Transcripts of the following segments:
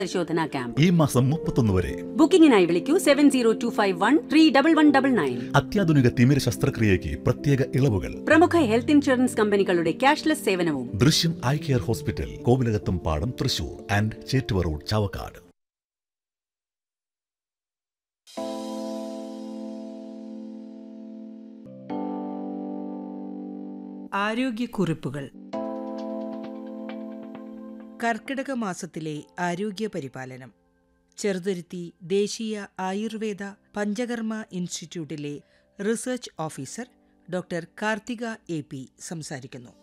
പരിശോധനാ ക്യാമ്പ് ഈ മാസം മുപ്പത്തൊന്ന് വരെ ബുക്കിംഗിനായി വിളിക്കൂ seven zero two five one three double one double nine അത്യാധുനിക തിമിര ശസ്ത്രക്രിയയ്ക്ക് പ്രത്യേക ഇളവുകൾ പ്രമുഖ ഹെൽത്ത് ഇൻഷുറൻസ് കമ്പനികളുടെ ക്യാഷ്ലെസ് സേവനവും ദൃശ്യം ഐ കെയർ ഹോസ്പിറ്റൽ കോവിലകത്തും പാടം തൃശൂർ ആൻഡ് ചേറ്റുവ റോഡ് ചാവക്കാട് ആരോഗ്യക്കുറിപ്പുകൾ കർക്കിടക മാസത്തിലെ ആരോഗ്യ പരിപാലനം ചെറുതുരുത്തി ദേശീയ ആയുർവേദ പഞ്ചകർമ്മ ഇൻസ്റ്റിറ്റ്യൂട്ടിലെ research officer doctor Karthika A P സംസാരിക്കുന്നു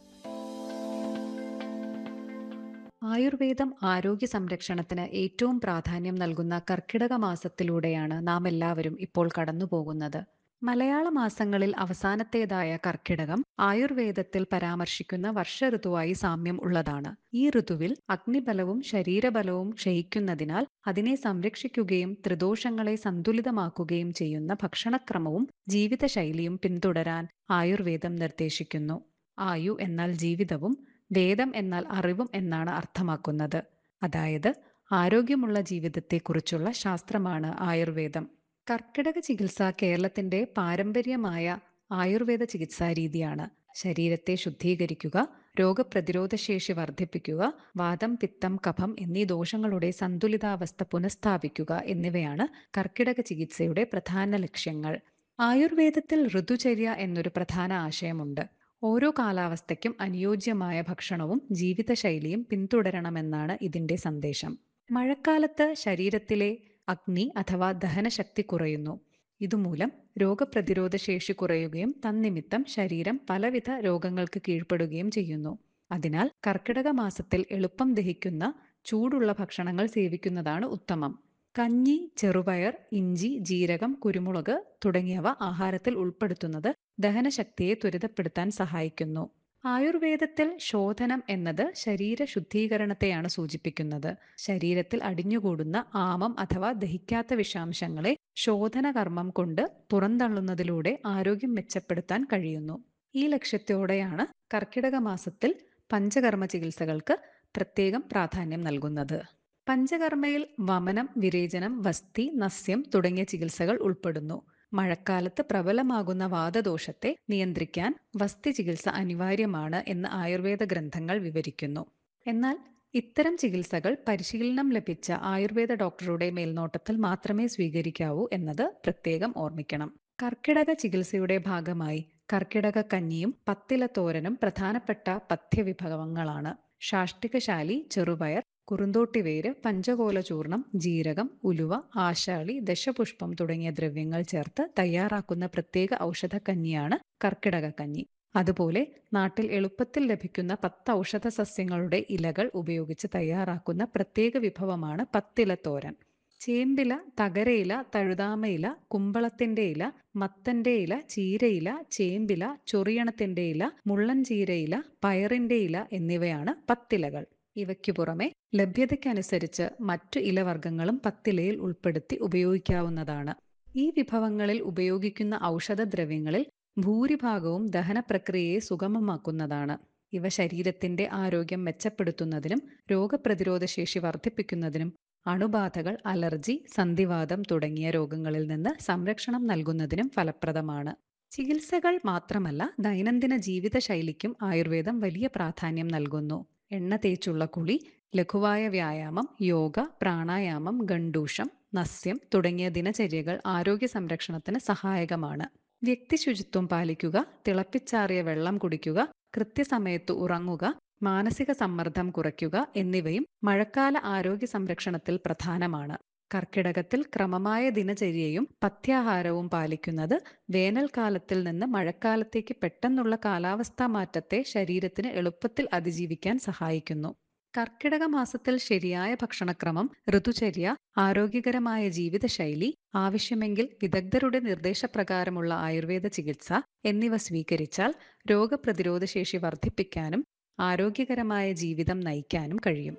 ആയുർവേദം ആരോഗ്യ സംരക്ഷണത്തിന് ഏറ്റവും പ്രാധാന്യം നൽകുന്ന കർക്കിടക മാസത്തിലൂടെയാണ് നാം എല്ലാവരും ഇപ്പോൾ കടന്നുപോകുന്നത് മലയാള മാസങ്ങളിൽ അവസാനത്തേതായ കർക്കിടകം ആയുർവേദത്തിൽ പരാമർശിക്കുന്ന വർഷ ഋതുവായി സാമ്യം ഉള്ളതാണ് ഈ ഋതുവിൽ അഗ്നിബലവും ശരീരബലവും ക്ഷയിക്കുന്നതിനാൽ അതിനെ സംരക്ഷിക്കുകയും ത്രിദോഷങ്ങളെ സന്തുലിതമാക്കുകയും ചെയ്യുന്ന ഭക്ഷണക്രമവും ജീവിതശൈലിയും പിന്തുടരാൻ ആയുർവേദം നിർദ്ദേശിക്കുന്നു ആയു എന്നാൽ ജീവിതവും വേദം എന്നാൽ അറിവും എന്നാണ് അർത്ഥമാക്കുന്നത് അതായത് ആരോഗ്യമുള്ള ജീവിതത്തെക്കുറിച്ചുള്ള ശാസ്ത്രമാണ് ആയുർവേദം കർക്കിടക ചികിത്സ കേരളത്തിന്റെ പാരമ്പര്യമായ ആയുർവേദ ചികിത്സാ രീതിയാണ് ശരീരത്തെ ശുദ്ധീകരിക്കുക രോഗപ്രതിരോധ ശേഷി വർദ്ധിപ്പിക്കുക വാദം പിത്തം കഫം എന്നീ ദോഷങ്ങളുടെ സന്തുലിതാവസ്ഥ പുനഃസ്ഥാപിക്കുക എന്നിവയാണ് കർക്കിടക ചികിത്സയുടെ പ്രധാന ലക്ഷ്യങ്ങൾ ആയുർവേദത്തിൽ ഋതുചര്യ എന്നൊരു പ്രധാന ആശയമുണ്ട് ഓരോ കാലാവസ്ഥയ്ക്കും അനുയോജ്യമായ ഭക്ഷണവും ജീവിതശൈലിയും പിന്തുടരണമെന്നാണ് ഇതിന്റെ സന്ദേശം മഴക്കാലത്ത് ശരീരത്തിലെ അഗ്നി അഥവാ ദഹനശക്തി കുറയുന്നു ഇതുമൂലം രോഗപ്രതിരോധ ശേഷി കുറയുകയും തന്നിമിത്തം ശരീരം പലവിധ രോഗങ്ങൾക്ക് കീഴ്പ്പെടുകയും ചെയ്യുന്നു അതിനാൽ കർക്കിടക മാസത്തിൽ എളുപ്പം ദഹിക്കുന്ന ചൂടുള്ള ഭക്ഷണങ്ങൾ സേവിക്കുന്നതാണ് ഉത്തമം കഞ്ഞി ചെറുപയർ ഇഞ്ചി ജീരകം കുരുമുളക് തുടങ്ങിയവ ആഹാരത്തിൽ ഉൾപ്പെടുത്തുന്നത് ദഹനശക്തിയെ ത്വരിതപ്പെടുത്താൻ സഹായിക്കുന്നു ആയുർവേദത്തിൽ ശോധനം എന്നത് ശരീര ശുദ്ധീകരണത്തെയാണ് സൂചിപ്പിക്കുന്നത് ശരീരത്തിൽ അടിഞ്ഞുകൂടുന്ന ആമം അഥവാ ദഹിക്കാത്ത വിഷാംശങ്ങളെ ശോധന കർമ്മം കൊണ്ട് പുറന്തള്ളുന്നതിലൂടെ ആരോഗ്യം മെച്ചപ്പെടുത്താൻ കഴിയുന്നു ഈ ലക്ഷ്യത്തോടെയാണ് കർക്കിടക മാസത്തിൽ പഞ്ചകർമ്മ ചികിത്സകൾക്ക് പ്രത്യേകം പ്രാധാന്യം നൽകുന്നത് പഞ്ചകർമ്മയിൽ വമനം വിരേചനം വസ്തി നസ്യം തുടങ്ങിയ ചികിത്സകൾ ഉൾപ്പെടുന്നു മഴക്കാലത്ത് പ്രബലമാകുന്ന വാദദോഷത്തെ നിയന്ത്രിക്കാൻ വസ്തി ചികിത്സ അനിവാര്യമാണ് എന്ന് ആയുർവേദ ഗ്രന്ഥങ്ങൾ വിവരിക്കുന്നു എന്നാൽ ഇത്തരം ചികിത്സകൾ പരിശീലനം ലഭിച്ച ആയുർവേദ ഡോക്ടറുടെ മേൽനോട്ടത്തിൽ മാത്രമേ സ്വീകരിക്കാവൂ എന്നത് പ്രത്യേകം ഓർമ്മിക്കണം കർക്കിടക ചികിത്സയുടെ ഭാഗമായി കർക്കിടക കഞ്ഞിയും പത്തിലത്തോരനും പ്രധാനപ്പെട്ട പഥ്യവിഭവങ്ങളാണ് ശാഷ്ടികശാലി ചെറുപയർ കുറുന്തോട്ടിവേര് പഞ്ചകോല ചൂർണം ജീരകം ഉലുവ ആശാളി ദശപുഷ്പം തുടങ്ങിയ ദ്രവ്യങ്ങൾ ചേർത്ത് തയ്യാറാക്കുന്ന പ്രത്യേക ഔഷധക്കഞ്ഞിയാണ് കർക്കിടക കഞ്ഞി അതുപോലെ നാട്ടിൽ എളുപ്പത്തിൽ ലഭിക്കുന്ന പത്ത് ഔഷധ സസ്യങ്ങളുടെ ഇലകൾ ഉപയോഗിച്ച് തയ്യാറാക്കുന്ന പ്രത്യേക വിഭവമാണ് പത്തിലത്തോരൻ ചേമ്പില തകരയില തഴുതാമയില കുമ്പളത്തിന്റെ ഇല മത്തന്റെ ഇല ചീരയില ചേമ്പില ചൊറിയണത്തിന്റെ ഇല മുള്ളൻ ചീരയില പയറിന്റെ ഇല എന്നിവയാണ് പത്തിലകൾ ഇവയ്ക്കു പുറമെ ലഭ്യതയ്ക്കനുസരിച്ച് മറ്റു ഇലവർഗ്ഗങ്ങളും പത്തിലയിൽ ഉൾപ്പെടുത്തി ഉപയോഗിക്കാവുന്നതാണ് ഈ വിഭവങ്ങളിൽ ഉപയോഗിക്കുന്ന ഔഷധദ്രവ്യങ്ങളിൽ ഭൂരിഭാഗവും ദഹന പ്രക്രിയയെ സുഗമമാക്കുന്നതാണ് ഇവ ശരീരത്തിന്റെ ആരോഗ്യം മെച്ചപ്പെടുത്തുന്നതിനും രോഗപ്രതിരോധ ശേഷി വർദ്ധിപ്പിക്കുന്നതിനും അണുബാധകൾ അലർജി സന്ധിവാതം തുടങ്ങിയ രോഗങ്ങളിൽ നിന്ന് സംരക്ഷണം നൽകുന്നതിനും ഫലപ്രദമാണ് ചികിത്സകൾ മാത്രമല്ല ദൈനംദിന ജീവിതശൈലിക്കും ആയുർവേദം വലിയ പ്രാധാന്യം നൽകുന്നു എണ്ണ തേച്ചുള്ള കുളി ലഘുവായ വ്യായാമം യോഗ പ്രാണായാമം ഗണ്ടൂഷം നസ്യം തുടങ്ങിയ ദിനചര്യകൾ ആരോഗ്യ സംരക്ഷണത്തിന് സഹായകമാണ് വ്യക്തി ശുചിത്വം പാലിക്കുക തിളപ്പിച്ചാറിയ വെള്ളം കുടിക്കുക കൃത്യസമയത്ത് ഉറങ്ങുക മാനസിക സമ്മർദ്ദം കുറയ്ക്കുക എന്നിവയും മഴക്കാല ആരോഗ്യ സംരക്ഷണത്തിൽ പ്രധാനമാണ് കർക്കിടകത്തിൽ ക്രമമായ ദിനചര്യയും പഥ്യാഹാരവും പാലിക്കുന്നത് വേനൽക്കാലത്തിൽ നിന്ന് മഴക്കാലത്തേക്ക് പെട്ടെന്നുള്ള കാലാവസ്ഥാ മാറ്റത്തെ ശരീരത്തിന് എളുപ്പത്തിൽ അതിജീവിക്കാൻ സഹായിക്കുന്നു കർക്കിടക മാസത്തിൽ ശരിയായ ഭക്ഷണക്രമം ഋതുചര്യ ആരോഗ്യകരമായ ജീവിതശൈലി ആവശ്യമെങ്കിൽ വിദഗ്ധരുടെ നിർദ്ദേശപ്രകാരമുള്ള ആയുർവേദ ചികിത്സ എന്നിവ സ്വീകരിച്ചാൽ രോഗപ്രതിരോധ ശേഷി വർദ്ധിപ്പിക്കാനും ആരോഗ്യകരമായ ജീവിതം നയിക്കാനും കഴിയും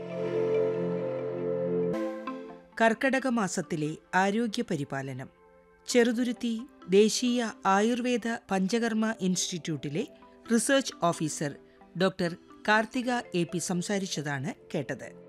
കർക്കടക മാസത്തിലെ ആരോഗ്യ പരിപാലനം ചെറുതുരുത്തി ദേശീയ ആയുർവേദ പഞ്ചകർമ്മ ഇൻസ്റ്റിറ്റ്യൂട്ടിലെ research officer doctor Karthika A P സംസാരിച്ചതാണ് കേട്ടത്